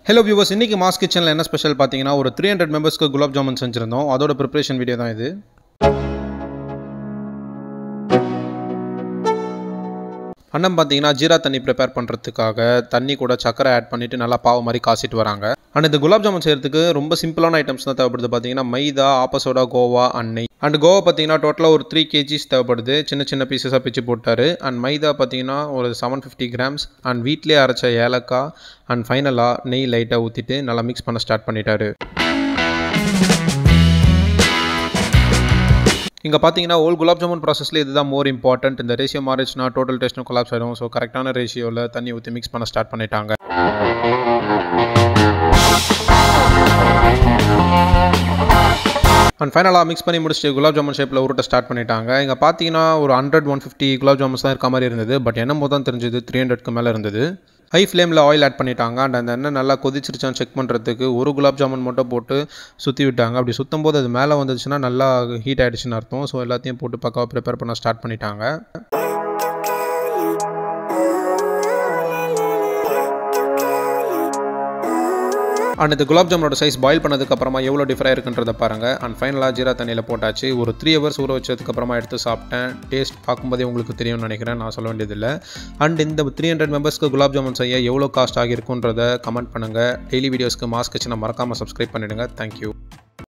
hello viewers இன்னைக்கு mass கிச்சனில் என்ன ஸ்பெஷல் பார்த்தீங்கன்னா ஒரு த்ரீ ஹண்ட்ரட் மெம்பர்ஸ்க்கு குலாப் ஜாமுன் செஞ்சுருந்தோம் அதோட ப்ரிப்பரேஷன் வீடியோ தான் இது அண்ணன் பார்த்தீங்கன்னா ஜீரா தண்ணி ப்ரிப்பேர் பண்ணுறதுக்காக தண்ணி கூட சக்கரை ஆட் பண்ணிவிட்டு நல்லா பாவு மாதிரி காசிட்டு வராங்க அண்ட் இந்த குலாப் ஜாமுன் செய்கிறதுக்கு ரொம்ப சிம்பிளான ஐட்டம்ஸ் தான் தேவைப்படுது பார்த்தீங்கன்னா மைதா ஆப்பசோடா கோவா அன்னை அண்ட் கோவா பார்த்தீங்கன்னா டோட்டலாக ஒரு த்ரீ கேஜிஸ் தேவைப்படுது சின்ன சின்ன பீசஸாக பிச்சு போட்டார் அண்ட் மைதா பார்த்தீங்கன்னா ஒரு செவன் ஃபிஃப்டி கிராம்ஸ் அண்ட் வீட்டிலே அரைச்ச ஏலக்காய் அண்ட் ஃபைனலாக நெய் லைட்டாக ஊற்றிட்டு நல்லா மிக்ஸ் பண்ண ஸ்டார்ட் பண்ணிட்டாரு இங்கே பார்த்தீங்கன்னா ஓல் குலாப் ஜாமுன் ப்ராசஸில் இதுதான் மோர் இம்பார்ட்டன்ட் இந்த ரேஷியோ மாறிச்சுனா டோட்டல் டேஸ்ட்டும் கொலாப்ஸ் ஆகிடும் ஸோ கரெக்டான ரேஷியோவில் தண்ணி ஊற்றி மிக்ஸ் பண்ண ஸ்டார்ட் பண்ணிட்டாங்க அண்ட் ஃபைனலாக மிக்ஸ் பண்ணி முடிச்சுட்டு குலாப் ஜாமுன் ஷேப்பில் உருட்ட ஸ்டார்ட் பண்ணிட்டாங்க இங்கே பார்த்தீங்கன்னா ஒரு hundred one fifty gulab jamuns தான் இருக்க மாதிரி இருந்தது பட் என்னமோ தான் தெரிஞ்சது த்ரீ ஹண்ட்ரட்க்கு மேலே இருந்தது ஹை ஃப்ளேமில் ஆயில் ஆட் பண்ணிட்டாங்க அண்ட் அந்த எண்ணெய் நல்லா கொதிச்சிருச்சான்னு செக் பண்ணுறதுக்கு ஒரு குலாப் ஜாமுன் மட்டும் போட்டு சுற்றி விட்டாங்க அப்படி சுற்றும் போது அது மேலே வந்துச்சுன்னா நல்லா ஹீட் ஆகிடுச்சுன்னு அர்த்தம் ஸோ எல்லாத்தையும் போட்டு பக்காவாக ப்ரிப்பேர் பண்ண ஸ்டார்ட் பண்ணிட்டாங்க அண்ட் இந்த குலாப் ஜாமுனோட சைஸ் பாயில் பண்ணதுக்கப்புறமா எவ்வளோ டிஃபராக இருக்குன்றத பாருங்கள் அண்ட் ஃபைனலாக ஜீரா தண்ணியில் போட்டாச்சு ஒரு த்ரீ ஹவர்ஸ் ஊற வச்சதுக்கப்புறமா எடுத்து சாப்பிட்டேன் டேஸ்ட் பார்க்கும்போதே உங்களுக்கு தெரியும்னு நினைக்கிறேன் நான் சொல்ல வேண்டியதில்லை அண்ட் இந்த த்ரீ ஹண்ட்ரட் மெம்பர்ஸ்க்கு குலாப் ஜாமுன் செய்ய எவ்வளோ காஸ்ட் ஆகிருக்குன்றத கமெண்ட் பண்ணுங்கள் டெய்லி வீடியோஸ்க்கு மாஸ்க் கிச்சனை மறக்காமல் சப்ஸ்கிரைப் பண்ணிவிடுங்க தேங்க்யூ